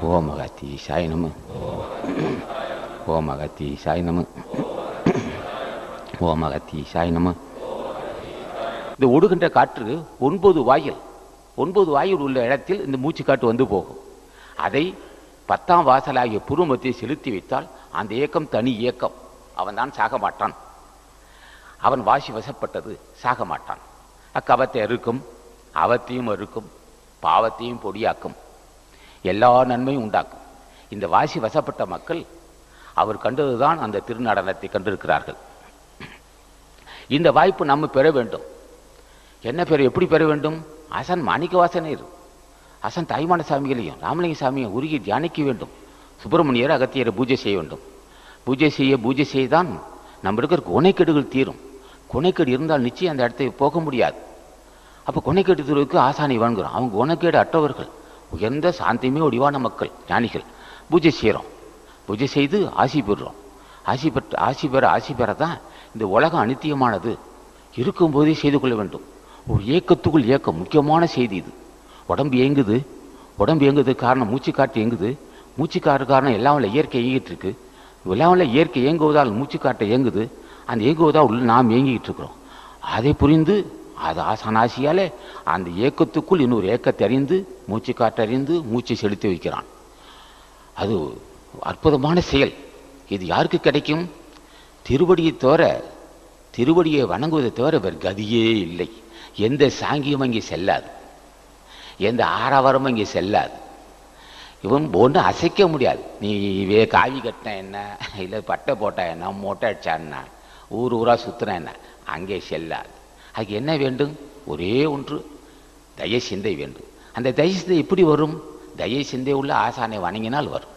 ஓம் அகத்தி சாய் நம ஓம் அகத்தி சாய் நம ஓம் அகத்தி சாய் நம இந்த ஒடுகின்ற காற்று ஒன்பது வாயில் ஒன்பது வாயில் உள்ள இடத்தில் இந்த மூச்சு காற்று வந்து போகும் அதை பத்தாம் வாசலாகிய புருமத்தை செலுத்தி வைத்தால் அந்த இயக்கம் தனி இயக்கம் அவன்தான் சாக மாட்டான் அவன் வாசி வசப்பட்டது சாக மாட்டான் அக்கவத்தை அறுக்கும் அவத்தையும் அறுக்கும் பாவத்தையும் பொடியாக்கும் எல்லா நன்மையும் உண்டாக்கும் இந்த வாசி வசப்பட்ட மக்கள் அவர் கண்டதுதான் அந்த திருநடனத்தை கண்டிருக்கிறார்கள் இந்த வாய்ப்பு நம்ம பெற வேண்டும் என்ன பெற எப்படி பெற வேண்டும் அசன் மாணிக்க வாசனையர் அசன் தாய்மான சாமிகளையும் ராமலிங்க சாமியை உருகி தியானிக்க வேண்டும் சுப்பிரமணியர் அகத்தியரை பூஜை செய்ய வேண்டும் பூஜை செய்ய பூஜை செய்தான் நம்ம இருக்கிற குணைக்கேடுகள் தீரும் குணைக்கேடு இருந்தால் நிச்சயம் அந்த இடத்தை போக முடியாது அப்போ குணைக்கேடு தீர்வுக்கு ஆசானை வழங்குறோம் அவங்க குணக்கேடு அற்றவர்கள் உயர்ந்த சாந்தியுமே ஒடிவான மக்கள் ஞானிகள் பூஜை செய்கிறோம் பூஜை செய்து ஆசி பெறுறோம் ஆசி பெற்று ஆசி பெற ஆசி பெற தான் இந்த உலகம் அனித்தியமானது இருக்கும்போதே செய்து கொள்ள வேண்டும் ஒரு ஏக்கத்துக்குள் ஏக்கம் முக்கியமான செய்தி இது உடம்பு இயங்குது உடம்பு இயங்குது காரணம் மூச்சு காற்று இயங்குது மூச்சு காற்று காரணம் எல்லாம் உள்ள இயற்கை இயங்கிட்டு இருக்கு எல்லாம் உள்ள இயற்கை இயங்குவதால் மூச்சு காற்று இயங்குது அந்த இயங்குவதால் உள்ள நாம் இயங்கிட்டு இருக்கிறோம் அதை புரிந்து அது ஆசானாசியாலே அந்த ஏக்கத்துக்குள் இன்னொரு ஏக்கத்தை அறிந்து மூச்சு காற்றறிந்து மூச்சை செலுத்தி வைக்கிறான் அது அற்புதமான செயல் இது யாருக்கு கிடைக்கும் திருவடியை தவிர திருவடியை வணங்குவதை தவிர வேறு கதியே இல்லை எந்த சாங்கியமும் இங்கே செல்லாது எந்த ஆரவாரமும் இங்கே செல்லாது இவன் ஒன்றும் அசைக்க முடியாது நீ வே காவி கட்டின என்ன இல்லை பட்டை போட்டா என்ன மொட்டை அடிச்சா என்ன ஊர் ஊரா சுத்துனா என்ன அங்கே செல்லாது அதுக்கு என்ன வேண்டும் ஒரே ஒன்று தய சிந்தை வேண்டும் அந்த தய சிந்தை எப்படி வரும் தய சிந்தை உள்ள ஆசானை வணங்கினால் வரும்